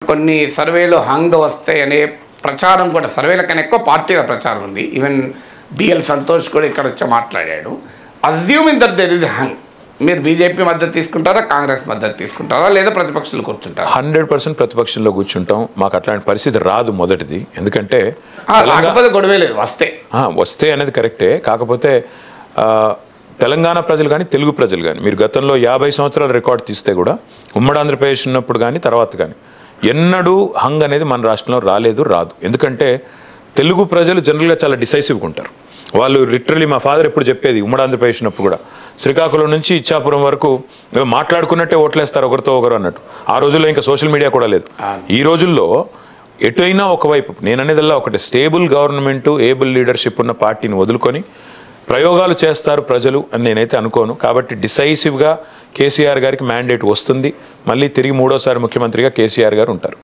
కొన్ని సర్వేలు హంగ్ వస్తాయి అనే ప్రచారం కూడా సర్వేల కన్నా ఎక్కువ పార్టీల ప్రచారం ఉంది ఈవెన్ బిఎల్ సంతోష్ కూడా ఇక్కడ వచ్చి మాట్లాడాడు assuming that there is hung మీరు బీజేపీ మద్దతు తీసుకుంటారా కాంగ్రెస్ మద్దతు తీసుకుంటారా లేదా ప్రతిపక్షాలు కూర్చుంటారా హండ్రెడ్ పర్సెంట్ ప్రతిపక్షంలో కూర్చుంటాం మాకు అట్లాంటి పరిస్థితి రాదు మొదటిది ఎందుకంటే ఆ, రాకపోతే గొడవే లేదు వస్తే ఆ, వస్తే అనేది కరెక్టే కాకపోతే ఆ, తెలంగాణ ప్రజలు కానీ తెలుగు ప్రజలు కానీ మీరు గతంలో యాభై సంవత్సరాల రికార్డ్ తీస్తే కూడా ఉమ్మడి ఆంధ్రప్రదేశ్ ఉన్నప్పుడు కానీ తర్వాత కానీ ఎన్నడూ హంగ్ అనేది మన రాష్ట్రంలో రాలేదు రాదు ఎందుకంటే తెలుగు ప్రజలు జనరల్గా చాలా డిసైసివ్గా ఉంటారు వాళ్ళు లిటరలీ మా ఫాదర్ ఎప్పుడు చెప్పేది ఉమ్మడి ఆంధ్రప్రదేశ్ ఉన్నప్పుడు కూడా శ్రీకాకుళం నుంచి ఇచ్చాపురం వరకు మేము మాట్లాడుకున్నట్టే ఓట్లేస్తారు ఒకరితో ఒకరు అన్నట్టు ఆ రోజుల్లో ఇంకా సోషల్ మీడియా కూడా లేదు ఈ రోజుల్లో ఎటైనా ఒకవైపు నేను అనేదల్లా ఒకటి స్టేబుల్ గవర్నమెంట్ ఏబుల్ లీడర్షిప్ ఉన్న పార్టీని వదులుకొని ప్రయోగాలు చేస్తారు ప్రజలు అని నేనైతే అనుకోను కాబట్టి డిసైసివ్గా కేసీఆర్ గారికి మ్యాండేట్ వస్తుంది మళ్ళీ తిరిగి మూడోసారి ముఖ్యమంత్రిగా కేసీఆర్ గారు ఉంటారు